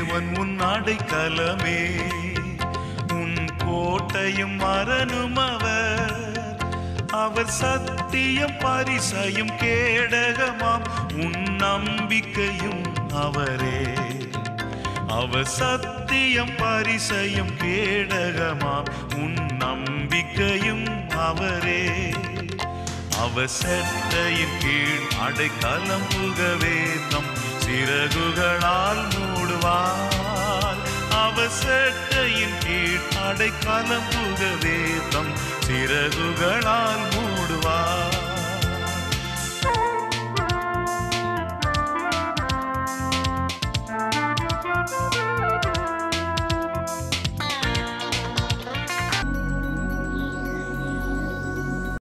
தேவன் உன் அடைக்கலமே உன் கோட்டையும் மரணும் அவர் அவர் சத்தியம் பரிசையும் கேடகமாம் உன் நம்பிக்கையும் அவரே அவர் சத்தியம் பரிசையும் கேடகமாம் உன் நம்பிக்கையும் அவரே அவர் செட்டையின் கீழ் அடைக்கலம் புகவே தம் சிறகுகளால் மூடுவார் அவர் செட்டையின் கீழ் அடைக்கலம் புகவே தம் சிறகுகளால் மூடுவார்